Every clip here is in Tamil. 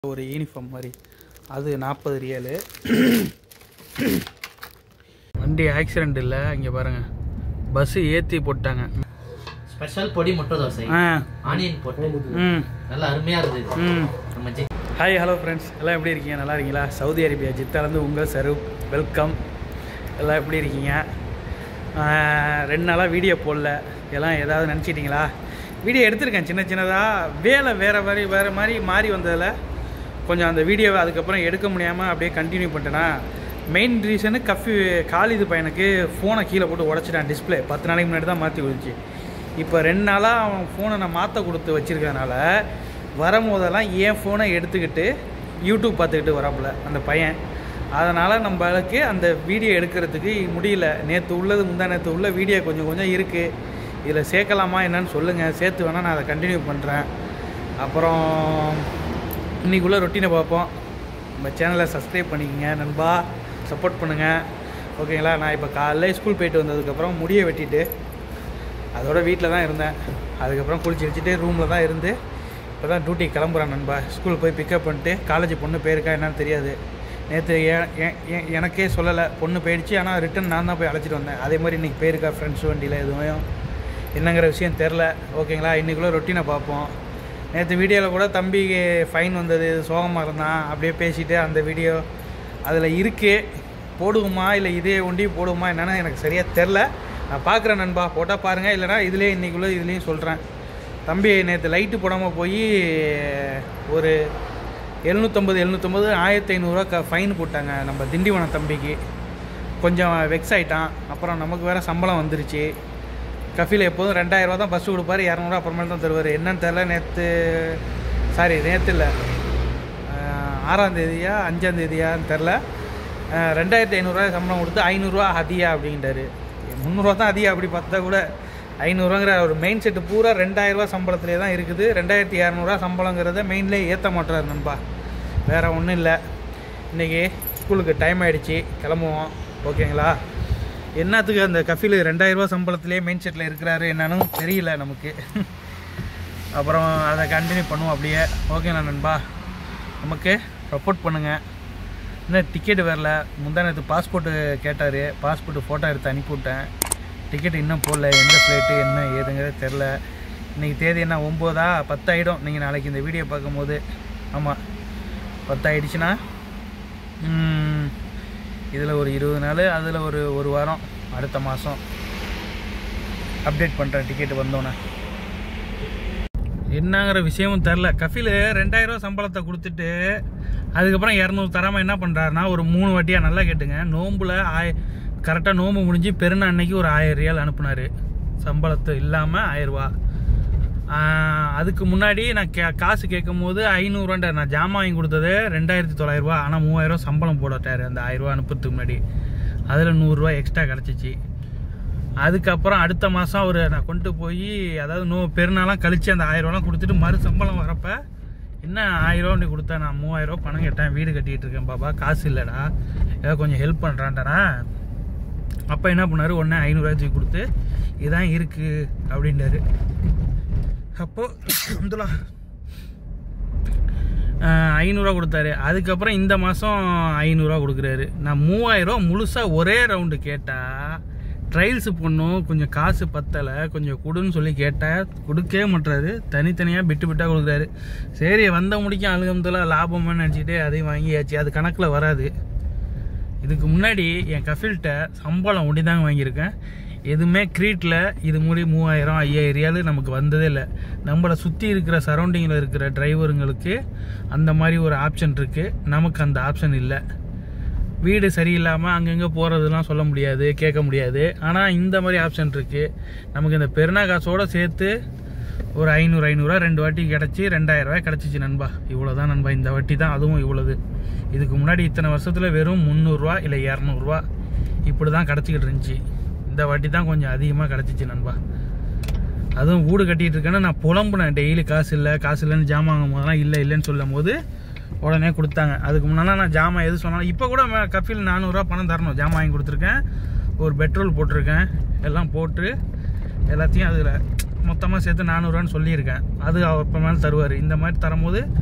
ஒரு யூனிஃபார்ம் மாதிரி அது நாற்பது ரியலு வண்டி ஆக்சிடெண்ட் இல்லை இங்கே பாருங்கள் பஸ்ஸு ஏற்றி போட்டாங்க ஸ்பெஷல் பொடி முட்டை தோசை ஆ ஆனியன் போட்டு ம் நல்லா அருமையா இருந்தது ம் நம்ம ஜி ஹாய் ஹலோ ஃப்ரெண்ட்ஸ் எல்லாம் எப்படி இருக்கீங்க நல்லா இருக்கீங்களா சவுதி அரேபியா ஜித்தாலேருந்து உங்கள் சரு வெல்கம் எல்லாம் எப்படி இருக்கீங்க ஆஹ், ரெண்டு நாளாக வீடியோ போடல எல்லாம் ஏதாவது நினச்சிட்டிங்களா வீடியோ எடுத்திருக்கேன் சின்ன சின்னதாக வேலை வேறு மாதிரி வேறு மாதிரி மாறி வந்ததில் கொஞ்சம் அந்த வீடியோவை அதுக்கப்புறம் எடுக்க முடியாமல் அப்படியே கண்டினியூ பண்ணிட்டேன்னா மெயின் ரீசனு கஃபி காலிது பையனுக்கு ஃபோனை கீழே போட்டு உடச்சிட்டான் டிஸ்பிளே பத்து நாளைக்கு முன்னாடி தான் மாற்றி கொடுத்துச்சு இப்போ ரெண்டு நாளாக அவன் ஃபோனை நான் மாற்ற கொடுத்து வச்சிருக்கறனால வரும்போதெல்லாம் என் ஃபோனை எடுத்துக்கிட்டு யூடியூப் பார்த்துக்கிட்டு வராப்புல அந்த பையன் அதனால் நம்மளுக்கு அந்த வீடியோ எடுக்கிறதுக்கு முடியல நேற்று உள்ளது முந்தா நேற்று உள்ள வீடியோ கொஞ்சம் கொஞ்சம் இருக்குது இதில் சேர்க்கலாமா என்னன்னு சொல்லுங்கள் சேர்த்து வேணால் நான் அதை கண்டினியூ பண்ணுறேன் அப்புறம் இன்றைக்குள்ள ரொட்டீனை பார்ப்போம் நம்ம சேனலை சப்ஸ்கிரைப் பண்ணிக்கங்க நண்பா சப்போர்ட் பண்ணுங்கள் ஓகேங்களா நான் இப்போ காலைல ஸ்கூல் போயிட்டு வந்ததுக்கப்புறம் முடியை வெட்டிட்டு அதோட வீட்டில் தான் இருந்தேன் அதுக்கப்புறம் குளிச்சு வச்சுட்டு ரூமில் தான் இருந்து இப்போ தான் டியூட்டி கிளம்புறேன் நண்பா ஸ்கூல் போய் பிக்கப் பண்ணிட்டு காலேஜ் பொண்ணு போயிருக்கா என்னன்னு தெரியாது நேற்று எனக்கே சொல்லலை பொண்ணு போயிடுச்சு ஆனால் ரிட்டன் நான் தான் போய் அழைச்சிட்டு வந்தேன் அதே மாதிரி இன்றைக்கி போயிருக்கா ஃப்ரெண்ட்ஸ் வண்டியில் எதுவும் என்னங்கிற விஷயம் தெரில ஓகேங்களா இன்றைக்குள்ள ரொட்டீனை பார்ப்போம் நேற்று வீடியோவில் கூட தம்பிக்கு ஃபைன் வந்தது சோகமாக இருந்தான் அப்படியே பேசிட்டு அந்த வீடியோ அதில் இருக்குது போடுவோமா இல்லை இதே ஒண்டி போடுவோமா என்னன்னு எனக்கு சரியாக தெரில நான் பார்க்குறேன் நண்பா போட்டால் பாருங்கள் இல்லைனா இதுலேயே இன்றைக்குள்ளே இதுலேயும் சொல்கிறேன் தம்பி நேற்று லைட்டு போடாமல் போய் ஒரு எழுநூற்றம்பது எழுநூற்றம்பது ஆயிரத்தி ஐநூறுரூவா க ஃபைன் போட்டாங்க நம்ம திண்டிவனம் தம்பிக்கு கொஞ்சம் வெக்ஸ் ஆயிட்டான் அப்புறம் நமக்கு வேறு சம்பளம் வந்துருச்சு கஃபில் எப்போதும் ரெண்டாயிரரூவா தான் பஸ்ஸு கொடுப்பாரு இரநூறுவா அப்புறமேல் தான் தருவார் என்னன்னு தெரில நேற்று சாரி நேற்று இல்லை ஆறாம் தேதியா அஞ்சாம் தேதியான்னு தெரில ரெண்டாயிரத்தி ஐநூறுரூவா சம்பளம் கொடுத்து ஐநூறுரூவா அதியா அப்படின்ட்டாரு முந்நூறுவா தான் அதிகம் அப்படி பார்த்தா கூட ஐநூறுவாங்கிற ஒரு மெயின் செட்டு பூரா ரெண்டாயிரரூவா சம்பளத்திலே தான் இருக்குது ரெண்டாயிரத்தி இரநூறுவா சம்பளங்கிறத மெயின்லேயே ஏற்ற மாட்டுறாரு நண்பா வேறு ஒன்றும் இல்லை இன்றைக்கி ஸ்கூலுக்கு டைம் ஆகிடுச்சு கிளம்புவோம் ஓகேங்களா என்னத்துக்கு அந்த கஃபில் ரெண்டாயிரரூவா சம்பளத்திலே மெயின் செட்டில் இருக்கிறாரு என்னன்னு தெரியல நமக்கு அப்புறம் அதை கண்டினியூ பண்ணுவோம் அப்படியே ஓகேண்ணா நண்பா நமக்கு சப்போர்ட் பண்ணுங்கள் இன்னும் டிக்கெட் வரல முந்தா நேற்று பாஸ்போர்ட்டு கேட்டார் பாஸ்போர்ட்டு ஃபோட்டோ எடுத்து அனுப்பிவிட்டேன் டிக்கெட் இன்னும் போடல எந்த ஃப்ளைட்டு என்ன ஏதுங்கிறது தெரில இன்றைக்கி தேதி என்ன ஒம்போதா பத்தாயிடும் நீங்கள் நாளைக்கு இந்த வீடியோ பார்க்கும்போது ஆமாம் பத்தாயிடுச்சுன்னா இதில் ஒரு இருபது நாள் அதில் ஒரு ஒரு வாரம் அடுத்த மாதம் அப்டேட் பண்ணுறேன் டிக்கெட் வந்தோன்னே என்னங்கிற விஷயமும் தெரில கஃபில் ரெண்டாயிரரூவா சம்பளத்தை கொடுத்துட்டு அதுக்கப்புறம் இரநூறு தராமல் என்ன பண்ணுறாருனா ஒரு மூணு வாட்டியாக நல்லா கேட்டுங்க நோம்பில் ஆய கரெக்டாக நோம்பு முடிஞ்சு பெருநா அன்னைக்கு ஒரு ஆயிரம் ரியால் அனுப்புனார் சம்பளத்து இல்லாமல் ஆயிரரூவா அதுக்கு முன்னாடி நான் கே காசு கேட்கும் போது ஐநூறுவாண்டார் நான் ஜாமான் வாங்கி கொடுத்தது ரெண்டாயிரத்தி தொள்ளாயிரரூவா ஆனால் மூவாயிரம் சம்பளம் போடட்டார் அந்த ஆயிரரூவா அனுப்புறதுக்கு முன்னாடி அதில் நூறுரூவா எக்ஸ்ட்ரா கிடச்சிச்சு அதுக்கப்புறம் அடுத்த மாதம் அவர் நான் கொண்டு போய் அதாவது நோ பெருநாளாம் கழித்து அந்த ஆயிரரூவாலாம் கொடுத்துட்டு மறு சம்பளம் வரப்ப என்ன ஆயிரரூவா நீ கொடுத்தா நான் மூவாயிரரூவா பணம் கேட்டேன் வீடு கட்டிகிட்டு இருக்கேன் பாப்பா காசு இல்லைடா ஏதோ கொஞ்சம் ஹெல்ப் பண்ணுறான்டா அப்போ என்ன பண்ணார் ஒன்றே ஐநூறுரூவா தூக்கி கொடுத்து இதான் இருக்குது அப்படின்றாரு அப்போது அப்துல்லா ஐநூறுரூவா கொடுத்தாரு அதுக்கப்புறம் இந்த மாதம் ஐநூறுரூவா கொடுக்குறாரு நான் மூவாயிரரூவா முழுசாக ஒரே ரவுண்டு கேட்டால் ட்ரையல்ஸ் பண்ணும் கொஞ்சம் காசு பத்தலை கொஞ்சம் கொடுன்னு சொல்லி கேட்டால் கொடுக்கவே மாட்டுறாரு தனித்தனியாக பிட்டு பிட்டாக கொடுக்குறாரு சரி வந்த முடிக்கும் அழுகமத்தில் லாபம்னு நினச்சிட்டு அதையும் வாங்கியாச்சு அது கணக்கில் வராது இதுக்கு முன்னாடி என் கஃபில்கிட்ட சம்பளம் ஒண்டி தாங்க வாங்கியிருக்கேன் எதுவுமே க்ரீட்டில் இது மூடி மூவாயிரம் ஐயாயிரம் ரியாலு நமக்கு வந்ததே இல்லை நம்மளை சுற்றி இருக்கிற சரௌண்டிங்கில் இருக்கிற டிரைவருங்களுக்கு அந்த மாதிரி ஒரு ஆப்ஷன் இருக்குது நமக்கு அந்த ஆப்ஷன் இல்லை வீடு சரியில்லாமல் அங்கங்கே போகிறதுலாம் சொல்ல முடியாது கேட்க முடியாது ஆனால் இந்த மாதிரி ஆப்ஷன் இருக்குது நமக்கு இந்த பெருநா காசோடு சேர்த்து ஒரு ஐநூறு ஐநூறுரூவா ரெண்டு வாட்டி கிடச்சி ரெண்டாயிரரூவா கிடச்சிச்சு நண்பா இவ்வளோ தான் நண்பா இந்த வாட்டி தான் அதுவும் இவ்வளோது இதுக்கு முன்னாடி இத்தனை வருஷத்தில் வெறும் முந்நூறுரூவா இல்லை இரநூறுவா இப்படி தான் கிடச்சிக்கிட்டு இருந்துச்சு இந்த வாட்டி தான் கொஞ்சம் அதிகமாக கிடச்சிச்சு நண்பா அதுவும் வீடு கட்டிகிட்டு இருக்கேன்னா நான் புலம்புனேன் டெய்லி காசு இல்லை காசு இல்லைன்னு ஜாமான் வாங்கும் போதெல்லாம் இல்லை இல்லைன்னு சொல்லும் போது உடனே கொடுத்தாங்க அதுக்கு முன்னால் நான் ஜாமான் எது சொன்னாலும் இப்போ கூட மே- கஃபில் நானூறுரூவா பணம் தரணும் ஜாமான் வாங்கி கொடுத்துருக்கேன் ஒரு பெட்ரோல் போட்டிருக்கேன் எல்லாம் போட்டு எல்லாத்தையும் அதில் மொத்தமாக சேர்த்து நானூறுரூவான்னு சொல்லியிருக்கேன் அது அவர் இப்போ மேலே தருவார் இந்த மாதிரி தரும்போது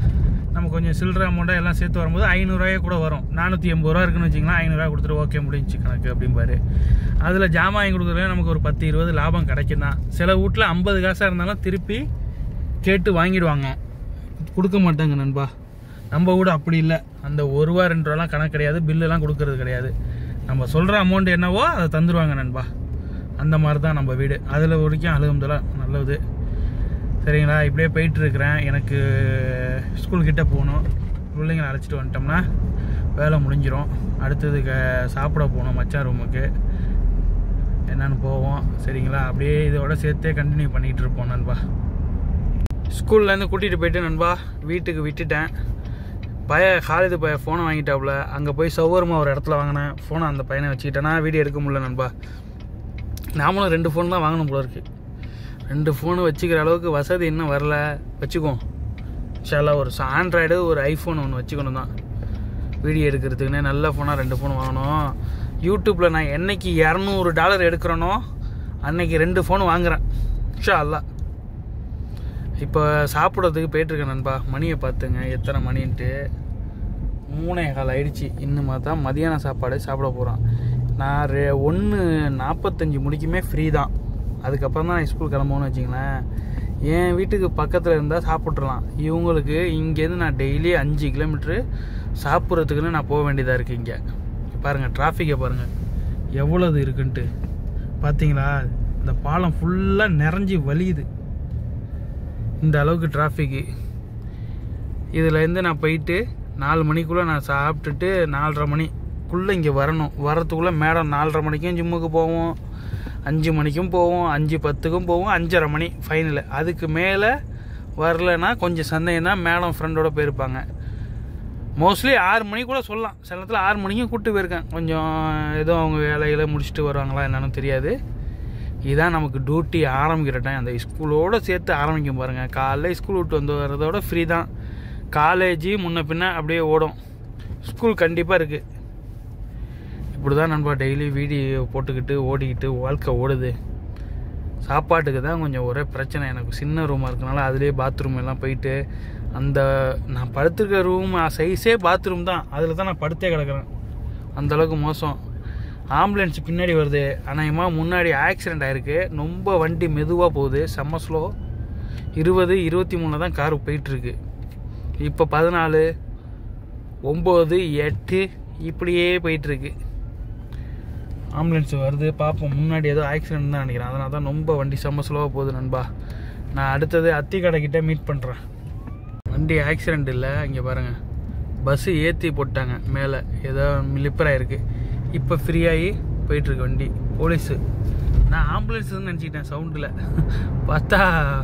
நம்ம கொஞ்சம் சில்லற அமௌண்ட்டாக எல்லாம் சேர்த்து வரும்போது ஐநூறுரூவாயே கூட வரும் நானூற்றி எண்பது ரூபா இருக்குன்னு வச்சிங்களேன் ஐநூறுரூவா கொடுத்துட்டு ஓகே முடிஞ்சு கணக்கு அப்படிம்பாரு அதில் ஜாமான் வாங்கி கொடுக்குறதுல நமக்கு ஒரு பத்து இருபது லாபம் கிடைக்கும் தான் சில வீட்டில் ஐம்பது காசாக இருந்தாலும் திருப்பி கேட்டு வாங்கிடுவாங்க கொடுக்க மாட்டாங்க நண்பா நம்ம கூட அப்படி இல்லை அந்த ஒரு ரூபா ரெண்டு ரூபாலாம் கணக்கு கிடையாது பில்லுலாம் கொடுக்கறது கிடையாது நம்ம சொல்கிற அமௌண்ட் என்னவோ அதை தந்துடுவாங்க நண்பா அந்த மாதிரி தான் நம்ம வீடு அதில் வரைக்கும் அழுகும்தெல்லாம் நல்லது சரிங்களா இப்படியே போயிட்டு இருக்கிறேன் எனக்கு ஸ்கூல் கிட்ட போகணும் பிள்ளைங்களை அழைச்சிட்டு வந்துட்டோம்னா வேலை முடிஞ்சிரும் அடுத்தது க சாப்பிட போகணும் மச்சான் ரூமுக்கு என்னன்னு போவோம் சரிங்களா அப்படியே இதோட சேர்த்தே கண்டினியூ பண்ணிகிட்டு இருப்போம் நண்பா ஸ்கூல்லேருந்து கூட்டிகிட்டு போயிட்டு நண்பா வீட்டுக்கு விட்டுட்டேன் பய காலேஜ் பைய ஃபோனை வாங்கிட்டாப்புல அங்கே போய் சௌகரமா ஒரு இடத்துல வாங்கினேன் ஃபோனை அந்த பையனை வச்சுக்கிட்டேன்னா வீடியோ எடுக்க முடியல நண்பா நாமளும் ரெண்டு ஃபோன் தான் வாங்கணும் போல இருக்கு ரெண்டு ஃபோனு வச்சுக்கிற அளவுக்கு வசதி இன்னும் வரல வச்சுக்குவோம் இன்ஷால்லா ஒரு ஆண்ட்ராய்டு ஒரு ஐஃபோன் ஒன்று வச்சுக்கணும் தான் வீடியோ எடுக்கிறதுக்குன்னே நல்ல ஃபோனாக ரெண்டு ஃபோன் வாங்கணும் யூடியூப்பில் நான் என்னைக்கு இரநூறு டாலர் எடுக்கிறேனோ அன்னைக்கு ரெண்டு ஃபோன் வாங்குறேன் இன்ஷா அல்லா இப்போ சாப்பிட்றதுக்கு போயிட்டுருக்கேன் நண்பா மணியை பார்த்துங்க எத்தனை மணின்ட்டு மூணே கால் ஆயிடுச்சு இன்னுமா தான் மதியான சாப்பாடு சாப்பிட போகிறோம் நான் ரெ ஒன்று நாற்பத்தஞ்சு முடிக்குமே ஃப்ரீ தான் அதுக்கப்புறம் தான் நான் ஸ்கூல் கிளம்புவோன்னு வச்சிங்களேன் என் வீட்டுக்கு பக்கத்தில் இருந்தால் சாப்பிட்றலாம் இவங்களுக்கு இங்கேருந்து நான் டெய்லி அஞ்சு கிலோமீட்ரு சாப்பிட்றதுக்குன்னு நான் போக வேண்டியதாக இருக்குது இங்கே பாருங்கள் டிராஃபிக்கை பாருங்கள் எவ்வளவு இருக்குன்ட்டு பார்த்தீங்களா இந்த பாலம் ஃபுல்லாக நிறைஞ்சி வலியுது இந்த அளவுக்கு டிராஃபிக்கு இதுலேருந்து நான் போயிட்டு நாலு மணிக்குள்ளே நான் சாப்பிட்டுட்டு நாலரை மணிக்குள்ளே இங்கே வரணும் வரத்துக்குள்ளே மேடம் நாலரை மணிக்கும் ஜிம்முக்கு போவோம் அஞ்சு மணிக்கும் போவோம் அஞ்சு பத்துக்கும் போவோம் அஞ்சரை மணி ஃபைனல் அதுக்கு மேலே வரலன்னா கொஞ்சம் சந்தேகம் தான் மேடம் ஃப்ரெண்டோட போயிருப்பாங்க மோஸ்ட்லி ஆறு மணி கூட சொல்லலாம் சில நேரத்தில் ஆறு மணிக்கும் கூப்பிட்டு போயிருக்கேன் கொஞ்சம் ஏதோ அவங்க வேலைகளை முடிச்சுட்டு வருவாங்களா என்னன்னு தெரியாது இதான் நமக்கு டியூட்டி ஆரம்பிக்கிற டைம் அந்த ஸ்கூலோடு சேர்த்து ஆரம்பிக்கும் பாருங்கள் காலைல ஸ்கூல் விட்டு வந்து வர்றதோட ஃப்ரீ தான் காலேஜ் முன்ன பின்ன அப்படியே ஓடும் ஸ்கூல் கண்டிப்பாக இருக்குது இப்படி தான் நண்பா டெய்லி வீடியோ போட்டுக்கிட்டு ஓடிக்கிட்டு வாழ்க்கை ஓடுது சாப்பாட்டுக்கு தான் கொஞ்சம் ஒரே பிரச்சனை எனக்கு சின்ன ரூமாக இருக்கனால அதுலேயே பாத்ரூம் எல்லாம் போயிட்டு அந்த நான் படுத்துருக்க ரூம் சைஸே பாத்ரூம் தான் அதில் தான் நான் படுத்தே கிடக்குறேன் அந்த அளவுக்கு மோசம் ஆம்புலன்ஸ் பின்னாடி வருது அநேகமாக முன்னாடி ஆக்சிடெண்ட் ஆயிருக்கு ரொம்ப வண்டி மெதுவாக போகுது செம்ம ஸ்லோ இருபது இருபத்தி மூணில் தான் கார் போயிட்டுருக்கு இப்போ பதினாலு ஒம்பது எட்டு இப்படியே போயிட்டுருக்கு ஆம்புலன்ஸ் வருது பார்ப்போம் முன்னாடி ஏதோ ஆக்சிடென்ட் தான் நினைக்கிறேன் அதனால தான் ரொம்ப வண்டி செம்ம ஸ்லோவாக போகுது நண்பா நான் அடுத்தது அத்திக்கடை கிட்ட மீட் பண்ணுறேன் வண்டி ஆக்சிடெண்ட் இல்லை இங்கே பாருங்கள் பஸ்ஸு ஏற்றி போட்டாங்க மேலே ஏதோ லிப்பராக இருக்குது இப்போ ஃப்ரீயாகி போயிட்டுருக்கு வண்டி போலீஸு நான் ஆம்புலன்ஸ் நினச்சிக்கிட்டேன் சவுண்டில் பார்த்தா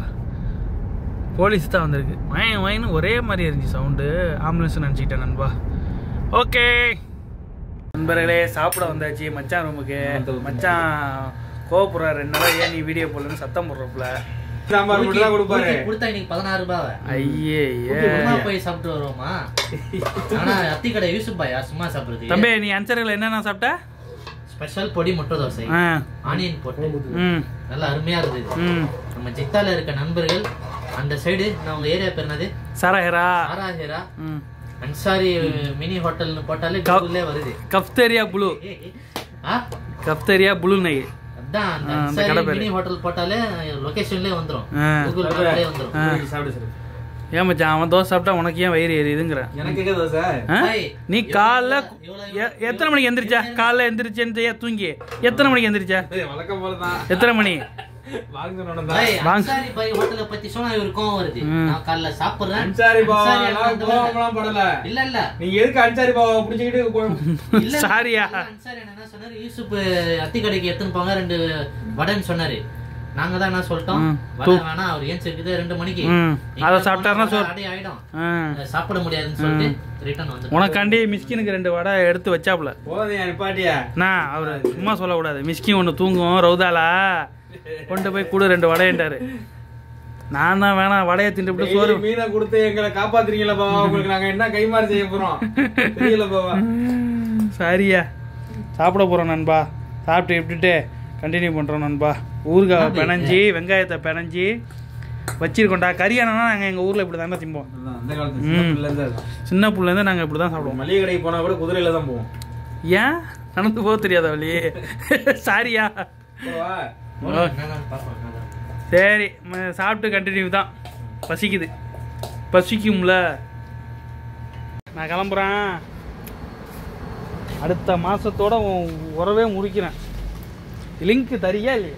போலீஸ் தான் வந்திருக்கு வயன் வயனு ஒரே மாதிரி இருந்துச்சு சவுண்டு ஆம்புலன்ஸ் நினச்சிக்கிட்டேன் நண்பா ஓகே நண்பர்களே சாப்பிட வந்தாச்சு மச்சான் ரூமுக்கு மச்சான் கோவப்படுற ரெண்டு நாள் ஏன் நீ வீடியோ போடலன்னு சத்தம் போடுறப்பல சாம்பார் மட்டும் தான் கொடுப்பாரு குறுக்கி கொடுத்தா இன்னைக்கு பதினாறு ரூபாவை ஐயே குறுக்கி ஒண்ணா போய் சாப்பிட்டு வருவோமா ஆனா அத்தி கடை யூசுப் பாயா சும்மா சாப்பிடுறது தம்பி நீ அன்சர்கள் என்னென்ன சாப்பிட்ட ஸ்பெஷல் பொடி முட்டை தோசை ஆ ஆனியன் போட்டு ம் நல்லா அருமையா இருந்தது ம் நம்ம ஜித்தால இருக்க நண்பர்கள் அந்த சைடு நான் உங்க ஏரியா பேர் என்னது சரஹரா ஆராஹேரா ம் அன்சாரி மினி ஹோட்டல்னு போட்டாலே கப்- கூகுள்லே வருது கஃப்தேரியா புளு ஆ கஃப்தேரியா புளு நெய் அதான் அந்த ஆ, அந்த கடை அன்சாரி பேரு. மினி ஹோட்டல் போட்டாலே லொகேஷன்லயே வந்துரும் ஆ. கூகுள் மேப்லயே வந்துரும் ஆ. சாப்பிடு சார் ஏன் மச்சான் அவன் தோசை சாப்பிட்டா உனக்கு ஏன் வயிறு எரியுதுங்கிறேன் எனக்கு கேக்குதா சார் ஆ? ஏய், நீ இவ்வளவு காலைல இவ்வளவு எ- எத்தனை மணிக்கு எந்திரிச்சா காலைல எந்திரிச்சேன்னு தூங்கி எத்தனை மணிக்கு எந்திரிச்சா ஏய், வழக்கம் போலதான் எத்தனை மணி வாங்க பாய், சொன்னதான் வாங்க. அன்சாரி பாய் ஹோட்டலை பத்தி சொன்னா இவருக்கு கோவம் வருது ம். நான் காலைல சாப்பிடுறேன் அன்சாரி பாவா அன்சாரி எல்லாம் அண்ணன் வந்து கோவம்லாம் படல இல்ல இல்ல நீங்க எதுக்கு அன்சாரி பாவா புடிச்சுக்கிட்டு கோ- இல்ல, இல்ல. சாரியா? அன்சாரி அண்ணன் என்ன சொன்னாரு யூசுப் அத்தி கடைக்கு எடுத்துன்னு போங்க ரெண்டு வடைன்னு சொன்னாரு நாங்க தான் என்ன சொல்லிட்டோம் ம். வடை வேணாம் அவர் ஏன் இருக்குது ரெண்டு மணிக்கு ம். இங்க அதை போனா சாப்பிட்டாருன்னா வடை சோறு. அடி ஆயிடும் ஆ. சாப்பிட முடியாதுன்னு சொல்லிட்டு ரிட்டர்ன் வந்து உனக்காண்டி மிஸ்கினுக்கு ரெண்டு வடை எடுத்து வச்சாப்புல போதையா நிப்பாட்டியா நான் அவர் சும்மா சொல்லக்கூடாது மிஸ்கி ஒன்று தூங்கும் ரவுதாலா கொண்டு போய் கொடு ரெண்டு வடையன்ட்டாரு நான் தான் வேணாம் வடையை தின்றுபிட்டு சோறு டெய்லி மீனை கொடுத்து எங்களை காப்பாத்துறீங்களா பாவா உங்களுக்கு நாங்க என்ன கைமாறு செய்ய போறோம் தெரியல பாவா சரியா சாப்பிட போகிறோம் நண்பா சாப்பிட்டு விட்டுட்டு கண்டினியூ பண்ணுறோம் நண்பா ஊறுகாய் பிணைஞ்சி வெங்காயத்தை பிணைஞ்சி வச்சிருக்கோம்டா கறியானா நாங்கள் எங்கள் ஊரில் இப்படி தானே திம்போம் அதுதான், அந்த காலத்து சின்ன பிள்ளைல இருந்து அதுதான். சின்ன புள்ளைலேருந்து நாங்கள் இப்படி தான் இப்போ சாப்பிடுவோம் மளிகை கடைக்கு போனா கூட குதிரையில தான் போவோம் ஏன் நடந்து போக தெரியாத வழி சாரியா போவா? சரி ம- சாப்பிட்டு கண்டினியூ தான் பசிக்குது பசிக்கும்ல நான் கிளம்புறேன் அடுத்த மாசத்தோட உன் உறவே முடிக்கிறேன் லிங்க் தரியா இல்லையா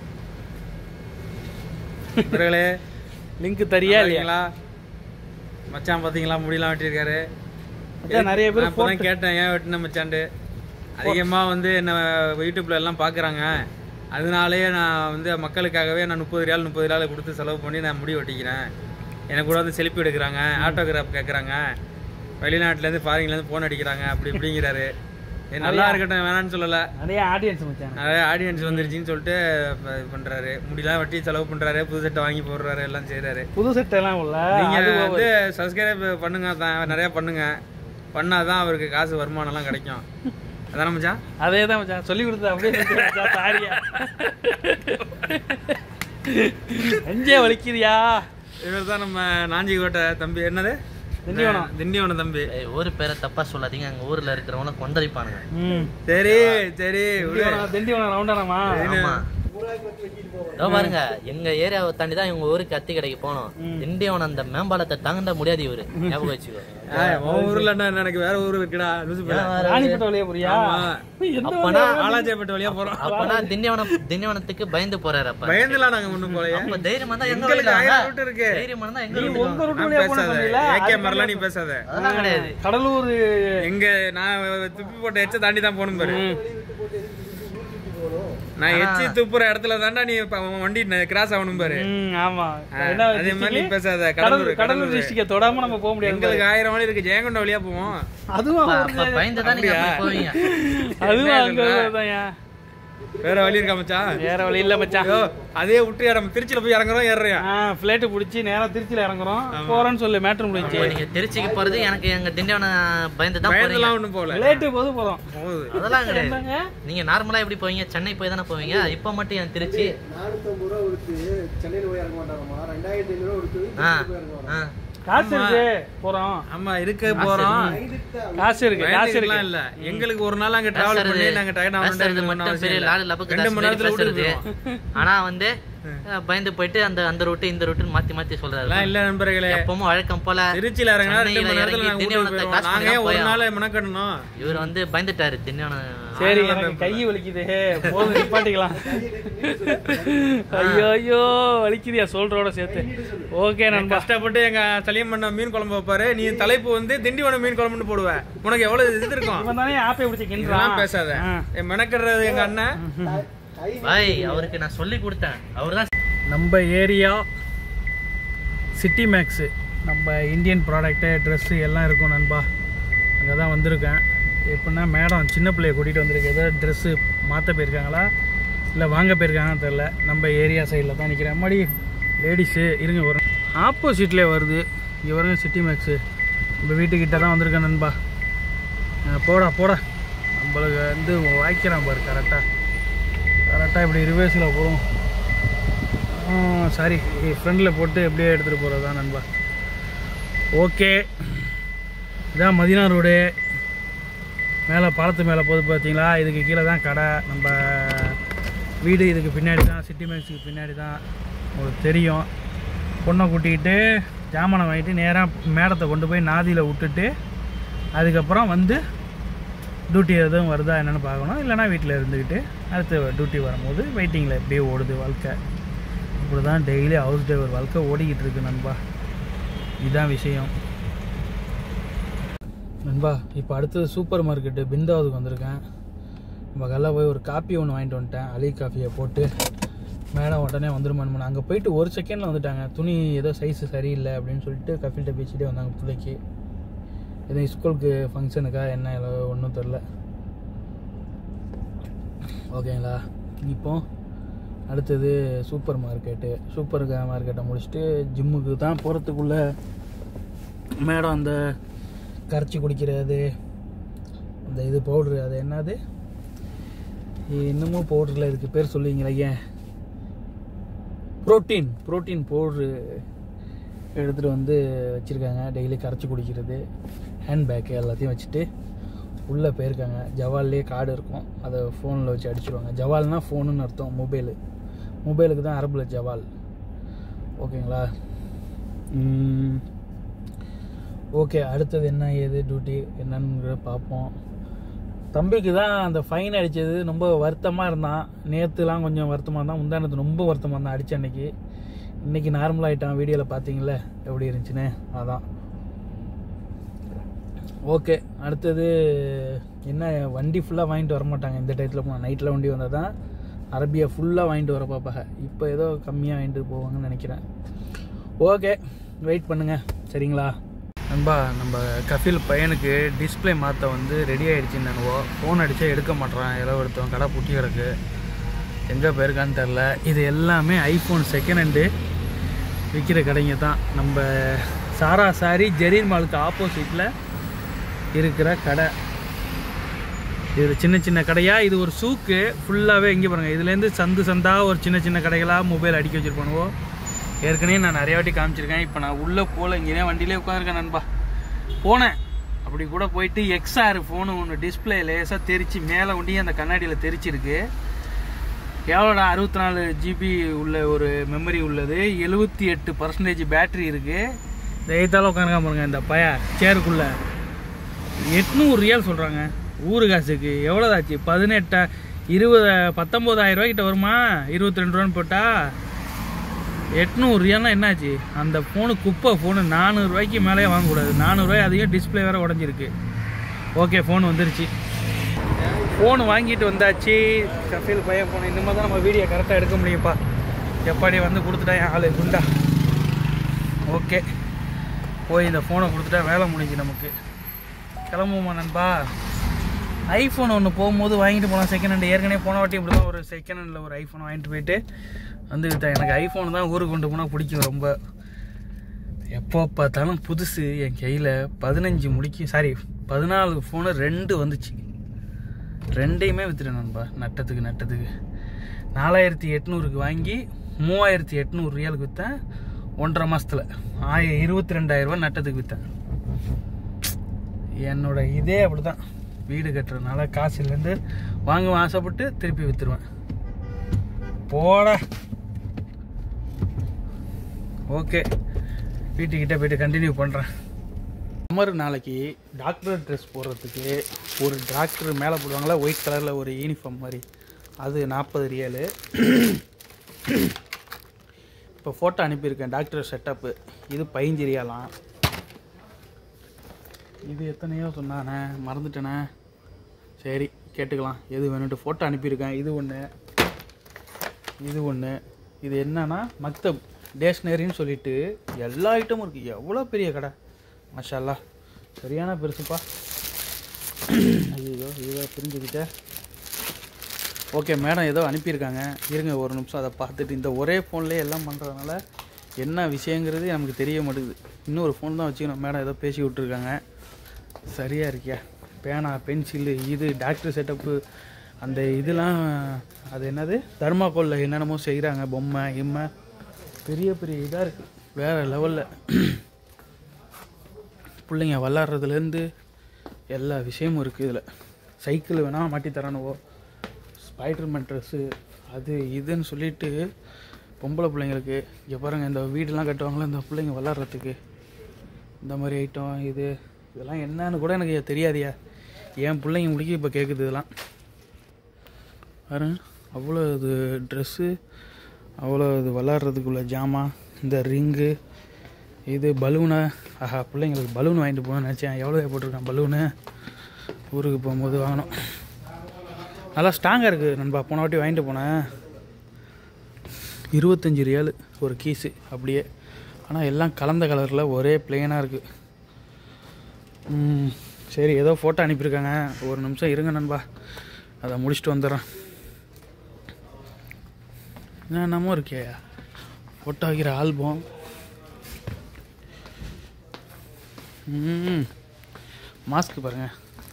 நண்பர்களே லிங்க் தரியா இல்லையா இருக்கீங்களா மச்சான் பாத்தீங்களா முடியெல்லாம் வெட்டியிருக்காரு மச்சான், நிறைய பேர் நான் இப்பதான் கேட்டேன் ஏன் வெட்டின மச்சான்ட்டு அதிகமா வந்து என்ன யூடியூப்ல எல்லாம் பாக்குறாங்க அதனாலேயே நான் வந்து மக்களுக்காகவே நான் முப்பது ரியால் முப்பது ரியால் கொடுத்து செலவு பண்ணி நான் முடி வெட்டிக்கிறேன் எனக்கு கூட வந்து செல்ஃபி எடுக்கிறாங்க ஆட்டோகிராஃப் கேட்குறாங்க வெளிநாட்டுலேருந்து ஃபாரின்லேருந்து ஃபோன் அடிக்கிறாங்க அப்படி இப்படிங்கிறாரு ஏ, நல்லா இருக்கட்டும் வேணான்னு சொல்லலை நிறைய ஆடியன்ஸ் மச்சான் நிறைய ஆடியன்ஸ் வந்துருச்சுன்னு சொல்லிட்டு இப்ப இது பண்றாரு முடியெல்லாம் வெட்டி செலவு பண்றாரு புது சட்டை வாங்கி போடுறாரு எல்லாம் செய்றாரு புது செட் எல்லாம் உள்ள நீங்க அது வந்து சப்ஸ்கிரைப் பண்ணுங்க தான் நிறைய பண்ணுங்க பண்ணாதான் அவருக்கு காசு வருமானம் எல்லாம் கிடைக்கும் அதான மச்சான் அதே தான் மச்சான் சொல்லி கொடுத்தது அப்படியே செஞ்சு மச்சான், சாரியா நெஞ்சே வலிக்குதியா இவர் தான் நம்ம நாஞ்சிக்கோட்டை தம்பி என்னது திண்டிவனம். திண்டிவனம் தம்பி ஏய், ஊர் பேரை தப்பா சொல்லாதீங்க அங்க ஊர்ல இருக்கிறவங்க கொந்தளிப்பானுங்க ம் சரி சரி விடு. திண்டிவனம் திண்டிவனம் ரவுண்டானமா ஆமா இதோ பாருங்க எங்க ஏரியாவை தாண்டி தான் இவங்க ஊருக்கு அத்தி கடைக்கு போனோம் திண்டிவனம் அந்த மேம்பாலத்தை தாண்ட முடியாது இவரு ஞாபகம் வச்சுக்கோ ஏய், உன் ஊர்ல என்ன எனக்கு வேற ஊர் இருக்குடா லூசு பேல ராணிப்பட்ட வழியா போறியா எந்த அப்பனா ஆலாஜேப்பட்ட வழியா போறோம் அப்பனா திண்டிவனம் திண்டிவனத்துக்கு பயந்து போறாரு அப்ப பயந்துலாம் நாங்க ஒண்ணும் போலயே அப்ப தைரியமா தான் எங்க எங்களுக்கு வழியில ஆயிரம் வாங்க. ரூட் இருக்கு தைரியமா இருந்தா எங்க நீ வழியில உங்க வாங்க. ரூட் நான் வழியா போன பேசாத சொன்னீங்களா ஏகே மாதிரிலாம் நீ பேசாத அதெல்லாம் கிடையாது கடலூர் எங்க நான் துப்பி போட்ட எச்ச தாண்டி தான் போகணும் பாரு நான் எச்சி துப்புற இடத்துல தாண்டா நீ இப்ப அவன் வண்டி கிராஸ் ஆகணும் பாரு ம் ஆமா ஆ, என்ன அதே மாதிரி நீ district? பேசாத கடலூர் கடலூர் கடலூர் கடலூர் டிஸ்ட்ரிக்ட தொடாம நம்ம போக முடியாது எங்களுக்கு ஆயிரம் வழி இருக்கு ஜெயங்கொண்ட வழியா போவோம் அதுவும் அப்ப- ஒரு அப்ப பயந்து தான் நீங்க அப்படி போவீங்க அதுவும் என்ன அங்க சொல்ற? வருதாயா வேற வழி இருக்கா மச்சான் வேற வழி இல்ல மச்சான் ஐயோ, அதே விட்டு நம்ம திருச்சியில போய் இறங்குறோம் ஏறுறியா ஆ பிளேட் புடிச்சு நேரா திருச்சியில இறங்குறோம் போறோம்னு சொல்லு மேட்ரு முடிஞ்சு இப்ப நீங்க திருச்சிக்கு போறது எனக்கு எங்க திண்டிவனம் பயந்து தான் போறீங்க பயந்துலாம் ஒண்ணும் போகல பிளேட்டு போது போதும் போகுது அதெல்லாம் கிடையாது என்னங்க? நீங்க நார்மலா எப்படி போவீங்க சென்னை போய் தானே போவீங்க இப்ப மட்டும் என் திருச்சி நானூத்தம்பது ரூபா கொடுத்து சென்னையில் போய் இறங்க மாட்டாங்கம்மா ரெண்டாயிரத்தி ஐநூறு ரூபா கொடுத்து ஆ, திருச்சிக்கு போய் இறங்குவாங்க ஆ. காசு இருக்கு போறோம் ஆமா இருக்க போறோம் காசு இருக்கு காசு பயந்துக்கலாம் இருக்கு இல்ல எங்களுக்கு ஒரு நாள் அங்க டிராவல் பேசுறது- பண்ணி நாங்க டயர்ட் பேசுறது ஆகணும் மட்டும் பெரிய லாலு லபக்கு ரெண்டு தாஸ் மணி மாதிரி நேரத்துல விட்டு பேசுறது. போயிடும் ஆனா வந்து அஹ், பயந்து போயிட்டு அந்த அந்த ரூட்டு இந்த ரூட்டுன்னு மாத்தி மாத்தி சொல்றாரு எல்லாம் இல்ல நண்பர்களே எப்பவும் வழக்கம் போல திருச்சியில இறங்கினா ரெண்டு சென்னையில மணி நேரத்துல இறங்கி நாங்க வீட்டுக்கு திண்டிவனத்தை போயிடுவோம் காசு நாங்க ஏன் ஒரு பண்ணி நாள் மெனக்கட்டணும் இவர் வந்து பயந்துட்டாரு திண்டிவனம் சரி எனக்கு கை வலிக்குது போதும் நிப்பாட்டிக்கலாம் ஐயோ ஐயோ வலிக்குதியா சொல்றோட சேர்த்து ஓகே நண்பா கஷ்டப்பட்டு எங்க சலியம் பண்ண மீன் குழம்பு வைப்பாரு நீ தலைப்பு வந்து திண்டிவனம் மீன் குழம்புன்னு போடுவ உனக்கு எவ்வளவு இது இருக்கும் இவன் தானே ஆப்பை பிடிச்சி இதெல்லாம் கிண்டுறான் பேசாத ஆ. என் மெனக்கடுறது எங்க அண்ணன் பாய் அவருக்கு நான் சொல்லி கொடுத்தேன் அவர்தான் நம்ம ஏரியா சிட்டி மேக்ஸு நம்ம இந்தியன் ப்ராடக்ட்டு ட்ரெஸ்ஸு எல்லாம் இருக்கும் நண்பா அங்கே தான் வந்திருக்கேன் எப்படின்னா மேடம் சின்ன பிள்ளைய கூட்டிகிட்டு வந்திருக்கு ஏதோ ட்ரெஸ்ஸு மாற்ற போயிருக்காங்களா இல்லை வாங்க போயிருக்காங்கன்னு தெரில நம்ம ஏரியா சைடில் தான் நிற்கிறேன் மறுபடி லேடிஸு இருங்க வரும் ஆப்போசிட்லேயே வருது இங்கே வருங்க சிட்டி மேக்ஸு நம்ம வீட்டுக்கிட்ட தான் வந்திருக்கேன் நண்பா அஹ் போடா போடா நம்மளுக்கு வந்து வாய்க்கிறான் பாரு கரெக்டாக கரெக்டாக இப்படி ரிவர்ஸில் போகிறோம் சாரி ஃப்ரெண்டில் போட்டு எப்படியே எடுத்துகிட்டு போகிறது தான் நண்பா ஓகே இதான் மதினா ரோடு மேலே பாலத்து மேலே போகுது பார்த்தீங்களா இதுக்கு கீழே தான் கடை நம்ம வீடு இதுக்கு பின்னாடி தான் சிட்டி மேக்ஸுக்கு பின்னாடி தான் உங்களுக்கு தெரியும் பொண்ணை கூட்டிக்கிட்டு ஜாமானை வாங்கிட்டு நேராக மேடத்தை கொண்டு போய் நாதியில் விட்டுட்டு அதுக்கப்புறம் வந்து டியூட்டி எதுவும் வருதா என்னென்னு பார்க்கணும் இல்லைனா வீட்டில் இருந்துக்கிட்டு அடுத்து டியூட்டி வரும்போது வெயிட்டிங்கில் எப்படியே ஓடுது வாழ்க்கை இப்படி தான் டெய்லி ஹவுஸ் டிரைவர் வாழ்க்கை ஓடிக்கிட்டு இருக்கு நண்பா இதுதான் விஷயம் நண்பா இப்போ அடுத்தது சூப்பர் மார்க்கெட்டு பிந்தாவதுக்கு வந்திருக்கேன் நம்ம கல்ல போய் ஒரு காப்பி ஒன்று வாங்கிட்டு வந்துட்டேன் அலி காஃபியை போட்டு மேடம் உடனே வந்துருமான் அங்கே போயிட்டு ஒரு செகண்டில் வந்துட்டாங்க துணி ஏதோ சைஸு சரியில்லை அப்படின்னு சொல்லிட்டு கஃபில்கிட்ட பேசிட்டே வந்தாங்க பிள்ளைக்கு எதுவும் ஸ்கூலுக்கு ஃபங்க்ஷனுக்கா என்ன ஒன்றும் தெரில ஓகேங்களா இப்போ அடுத்தது சூப்பர் மார்க்கெட்டு சூப்பர் மார்க்கெட்டை முடிச்சுட்டு ஜிம்முக்கு தான் போகிறதுக்குள்ள மேடம் அந்த கரைச்சி குடிக்கிறது அந்த இது பவுட்ரு அது என்னது இன்னமும் பவுடரில் இதுக்கு பேர் சொல்லுவீங்களா ஏன் ப்ரோட்டீன் ப்ரோட்டீன் பவுட்ரு எடுத்துகிட்டு வந்து வச்சுருக்காங்க டெய்லி கரைச்சி குடிக்கிறது ஹேண்ட்பேக்கு எல்லாத்தையும் வச்சுட்டு உள்ளே போயிருக்காங்க ஜவால்லே கார்டு இருக்கும் அதை ஃபோனில் வச்சு அடிச்சிருவாங்க ஜவால்னால் ஃபோனுன்னு அர்த்தம் மொபைலு மொபைலுக்கு தான் அரபில் ஜவால் ஓகேங்களா ஓகே அடுத்தது என்ன ஏது டியூட்டி என்னன்னு பார்ப்போம் தம்பிக்கு தான் அந்த ஃபைன் அடித்தது ரொம்ப வருத்தமாக இருந்தான் நேற்றுலாம் கொஞ்சம் வருத்தமாக இருந்தான் முந்தானத்து ரொம்ப வருத்தமாக இருந்தான் அடித்த அன்னைக்கு இன்றைக்கி நார்மல் ஆகிட்டான் வீடியோவில் பார்த்தீங்களே எப்படி இருந்துச்சுன்னு அதான் ஓகே அடுத்தது என்ன வண்டி ஃபுல்லாக வாங்கிட்டு வர மாட்டாங்க இந்த டயத்தில் போனால் நைட்டில் வண்டி வந்தால் தான் அரபியா ஃபுல்லாக வாங்கிட்டு வர பார்ப்பாங்க இப்போ ஏதோ கம்மியாக வாங்கிட்டு போவாங்கன்னு நினைக்கிறேன் ஓகே வெயிட் பண்ணுங்கள் சரிங்களா நண்பா நம்ம கஃபில் பையனுக்கு டிஸ்ப்ளே மாற்ற வந்து ரெடி ஆகிடுச்சின்னு நினைவோ ஃபோன் அடித்தா எடுக்க மாட்றான் ஏதோ ஒருத்தவன் கடை புட்டி கிடக்கு எங்கே போயிருக்கான்னு தெரில இது எல்லாமே ஐஃபோன் செகண்ட் ஹேண்டு விற்கிற கடைங்க தான் நம்ம சாரா சாரி ஜெரீர் மாலுக்கு ஆப்போசிட்டில் இருக்கிற கடை இது சின்ன சின்ன கடையாக இது ஒரு சூக்கு ஃபுல்லாகவே இங்கே பாருங்கள் இதுலேருந்து சந்து சந்தாக ஒரு சின்ன சின்ன கடைகளாக மொபைல் அடிக்க வச்சுருப்பானுவோ ஏற்கனவே நான் நிறைய வாட்டி காமிச்சிருக்கேன் இப்போ நான் உள்ளே போகல இங்கேயே வண்டியிலே உட்காந்துருக்கேன் நண்பா போனேன் அப்படி கூட போயிட்டு எக்ஸ்ஆர் ஃபோனு ஒன்று டிஸ்பிளே லேசாக தெரிச்சு மேலே ஒண்டியும் அந்த கண்ணாடியில் தெரிச்சிருக்கு எவ்வளோடா அறுபத்தி நாலு ஜிபி உள்ள ஒரு மெமரி உள்ளது எழுபத்தி எட்டு பர்சன்டேஜ் பேட்டரி இருக்குது தைத்தாலும் உட்காந்துருக்கா பாருங்க இந்த பய சேருக்குள்ளே எட்நூறு ரியால் சொல்கிறாங்க ஊரு காசுக்கு எவ்வளோதாச்சு பதினெட்டா இருபது பத்தொம்போதாயிரம் ரூபாய்க்கிட்ட வருமா இருபத்தி ரெண்டு ரூபான்னு போட்டால் எட்நூறு ரியால்னா என்னாச்சு அந்த ஃபோனு குப்பை ஃபோனு நானூறுரூவாய்க்கு மேலேயே வாங்கக்கூடாது நானூறுரூவாய் அதிகம் டிஸ்பிளே வேறு உடஞ்சிருக்கு ஓகே ஃபோன் வந்துருச்சு ஃபோன் வாங்கிட்டு வந்தாச்சு கஃபீல் பையன் ஃபோன் இந்த மாதிரி தான் நம்ம வீடியோ கரெக்டாக எடுக்க முடியும்ப்பா எப்பாடி வந்து கொடுத்துட்டா என் ஆளு குண்டா ஓகே போய் இந்த ஃபோனை கொடுத்துட்டா வேலை முடிஞ்சு நமக்கு கிளம்புமா நண்பா ஐஃபோன் ஒன்று போகும்போது வாங்கிட்டு போகலாம் செகண்ட் ஹேண்ட் ஏற்கனவே போன வாட்டி இப்படி தான் ஒரு செகண்ட் ஹேண்டில் ஒரு ஐஃபோன் வாங்கிட்டு போயிட்டு வந்து எனக்கு ஐஃபோன் தான் ஊருக்கு கொண்டு போனால் பிடிக்கும் ரொம்ப எப்போ பார்த்தாலும் புதுசு என் கையில் பதினஞ்சு முடிக்கு சாரி பதினாலு ஃபோனு ரெண்டு வந்துச்சு ரெண்டையுமே விற்றுட்டேன் நண்பா நட்டத்துக்கு நட்டத்துக்கு நாலாயிரத்தி எட்நூறுக்கு வாங்கி மூவாயிரத்தி எட்நூறு ரியாலுக்கு விற்றேன் ஒன்றரை மாதத்தில் ஆய இருபத்தி ரெண்டாயிரரூபா நட்டத்துக்கு விற்றேன் என்னோட இதே அப்படி தான் வீடு கட்டுறதுனால காசுலேருந்து வாங்குவேன் ஆசைப்பட்டு திருப்பி விற்றுருவேன் போட ஓகே வீட்டுக்கிட்ட போயிட்டு கண்டினியூ பண்ணுறேன் சம்மர் நாளைக்கு டாக்டர் ட்ரெஸ் போடுறதுக்கு ஒரு டாக்டர் மேலே போடுவாங்களா ஒயிட் கலரில் ஒரு யூனிஃபார்ம் மாதிரி அது நாற்பது ரியலு இப்போ ஃபோட்டோ அனுப்பியிருக்கேன் டாக்டர் செட்டப்பு இது பதிஞ்சு ரியாலாம் இது எத்தனையோ சொன்னானே மறந்துட்டேனே சரி கேட்டுக்கலாம் எது வேணுன்ட்டு ஃபோட்டோ அனுப்பியிருக்கேன் இது ஒன்று இது ஒன்று இது என்னன்னா மக்தப் டேஷ்னரின்னு சொல்லிட்டு எல்லா ஐட்டமும் இருக்குது எவ்வளோ பெரிய கடை மஷாலா சரியான பெருசுப்பா ஐயோ இதை புரிஞ்சுக்கிட்ட ஓகே மேடம் ஏதோ அனுப்பியிருக்காங்க இருங்க ஒரு நிமிஷம் அதை பார்த்துட்டு இந்த ஒரே ஃபோன்லேயே எல்லாம் பண்ணுறதுனால என்ன விஷயங்கிறது நமக்கு தெரிய மாட்டேங்குது இன்னொரு ஃபோன் தான் வச்சுக்கணும் மேடம் ஏதோ பேசி விட்ருக்காங்க சரியாக இருக்கியா பேனா பென்சிலு இது டாக்டர் செட்டப்பு அந்த இதெல்லாம் அது என்னது தர்மாக்கோலில் என்னென்னமோ செய்கிறாங்க பொம்மை இம்மை பெரிய பெரிய இதாக இருக்குது வேறு லெவலில் பிள்ளைங்க விளாட்றதுலேருந்து எல்லா விஷயமும் இருக்குது இதில் சைக்கிள் வேணால் மாட்டி தரணுவோ ஸ்பைடர்மேன் ட்ரெஸ்ஸு அது இதுன்னு சொல்லிட்டு பொம்பளை பிள்ளைங்களுக்கு இங்கே பாருங்கள் இந்த வீடெலாம் கட்டுவாங்களே இந்த பிள்ளைங்க விளாட்றதுக்கு இந்த மாதிரி ஐட்டம் இது இதெல்லாம் என்னன்னு கூட எனக்கு தெரியாதியா என் பிள்ளைங்க முடிக்க இப்போ கேட்குது இதெல்லாம் பாருங்க அவ்வளோ இது ட்ரெஸ்ஸு அவ்வளோ இது விளாட்றதுக்குள்ள ஜாமான் இந்த ரிங்கு இது பலூனை ஆஹா பிள்ளைங்களுக்கு பலூன் வாங்கிட்டு போகணும்னு நினச்சேன் எவ்வளோ போட்டிருக்கேன் பலூனு ஊருக்கு போகும்போது வாங்கணும் நல்லா ஸ்ட்ராங்காக இருக்குது நண்பா போன வாட்டி வாங்கிட்டு போனேன் இருபத்தஞ்சி ரியாலு ஒரு கீஸு அப்படியே ஆனால் எல்லாம் கலந்த கலரில் ஒரே பிளெயினாக இருக்குது ம், சரி ஏதோ ஃபோட்டோ அனுப்பியிருக்காங்க ஒரு நிமிஷம் இருங்க நண்பா அதை முடிச்சுட்டு வந்துடுறேன் என்னென்னமோ இருக்கே ஃபோட்டோ வைக்கிற ஆல்பம் ம் மாஸ்க் பாருங்க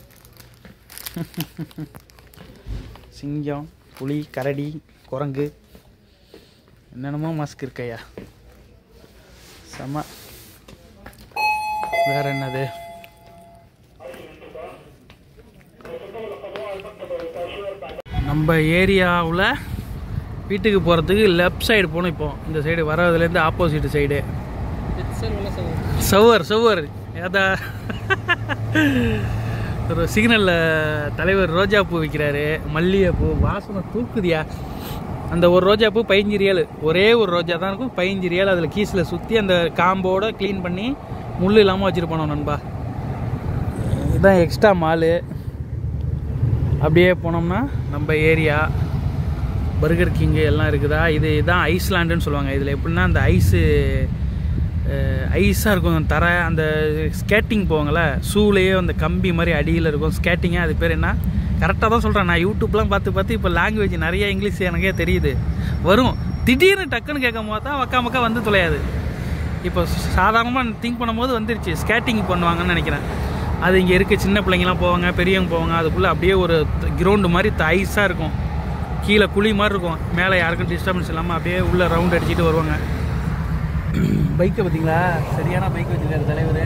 சிங்கம் புலி கரடி குரங்கு என்னென்னமோ மாஸ்க் இருக்கையா செம வேற என்னது நம்ம ஏரியாவில் வீட்டுக்கு போகிறதுக்கு லெஃப்ட் சைடு போகணும் இப்போ இந்த சைடு வர்றதுலேருந்து ஆப்போசிட் சைடு சவர் சவர் ஏதா ஒரு சிக்னலில் தலைவர் ரோஜா பூ விற்கிறாரு மல்லிகைப்பூ வாசனை தூக்குதியா அந்த ஒரு ரோஜா பூ பதினஞ்சு ரியல் ஒரே ஒரு ரோஜா தான் இருக்கும் பதினஞ்சு ரியல் அதில் கீஸில் சுற்றி அந்த காம்போட க்ளீன் பண்ணி முள் இல்லாமல் வச்சுருப்பானோ நண்பா இதுதான் எக்ஸ்ட்ரா மாலு அப்படியே போனோம்னா நம்ம ஏரியா பர்கர் கிங்கு எல்லாம் இருக்குதா இது இதான் ஐஸ்லாண்டுன்னு சொல்லுவாங்க இதில் எப்படின்னா அந்த ஐஸு ஐஸாக இருக்கும் தர அந்த ஸ்கேட்டிங் போவாங்கள்ல ஷூலேயே அந்த கம்பி மாதிரி அடியில் இருக்கும் ஸ்கேட்டிங்காக அது பேர் என்ன கரெக்டாக தான் சொல்கிறேன் நான் யூடியூப்லாம் பார்த்து பார்த்து இப்போ லாங்குவேஜ் நிறைய இங்கிலீஷ் எனக்கே தெரியுது வரும் திடீர்னு டக்குன்னு கேட்கும் போது தான் வக்கா மக்கா வந்து தொலையாது இப்போ சாதாரணமாக திங்க் பண்ணும்போது வந்துருச்சு ஸ்கேட்டிங் பண்ணுவாங்கன்னு நினைக்கிறேன் அது இங்கே இருக்க சின்ன பிள்ளைங்கலாம் போவாங்க பெரியவங்க போவாங்க அதுக்குள்ளே அப்படியே ஒரு கிரவுண்டு மாதிரி ஐஸாக இருக்கும் கீழே குழி மாதிரி இருக்கும் மேலே யாருக்கும் டிஸ்டர்பன்ஸ் இல்லாமல் அப்படியே உள்ளே ரவுண்ட் அடிச்சுட்டு வருவாங்க பைக்கை பார்த்தீங்களா சரியான பைக் வச்சுருக்காரு தலைவர்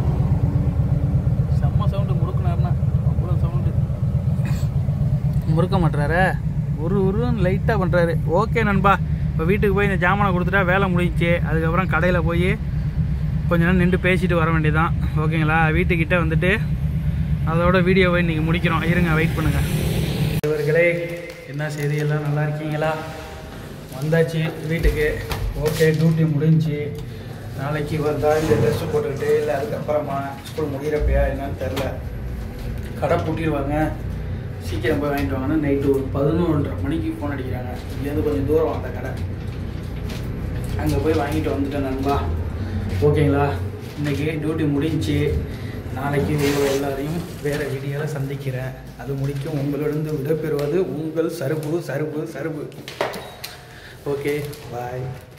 செம்ம சவுண்டு முறுக்குனாருன்னா அவ்வளோ சவுண்டு முறுக்க மாட்டுறாரு ஒரு உருன்னு லைட்டாக பண்ணுறாரு ஓகே நண்பா இப்போ வீட்டுக்கு போய் இந்த ஜாமானை கொடுத்துட்டா வேலை முடிஞ்சிச்சு அதுக்கப்புறம் கடையில் போய் கொஞ்ச நேரம் நின்று பேசிட்டு வர வேண்டியதான் ஓகேங்களா வீட்டுக்கிட்ட வந்துட்டு அதோட வீடியோவை இன்றைக்கி முடிக்கிறோம் இருங்க வெயிட் பண்ணுங்கள் இவர்களே என்ன செய்தி எல்லாம் நல்லா இருக்கீங்களா வந்தாச்சு வீட்டுக்கு ஓகே டியூட்டி முடிஞ்சு நாளைக்கு வந்தா இந்த ட்ரெஸ்ஸு போட்டுக்கிட்டு இல்லை அதுக்கப்புறமா ஸ்கூல் முடிகிறப்பையா என்னன்னு தெரில கடை பூட்டிடுவாங்க சீக்கிரம் போய் வாங்கிட்டு வாங்கன்னு நைட்டு ஒரு பதினொன்றரை மணிக்கு ஃபோன் அடிக்கிறாங்க இங்கேருந்து கொஞ்சம் தூரம் அந்த கடை அங்கே போய் வாங்கிட்டு வந்துட்டேன் நண்பா ஓகேங்களா இன்னைக்கு டியூட்டி முடிஞ்சு நாளைக்கு உங்கள் எல்லாரையும் வேறு வீடியோவில் சந்திக்கிறேன் அது முடிக்கும் உங்களிடம் விடைபெறுவது உங்கள் சருப்பு சருப்பு சருப்பு ஓகே பாய்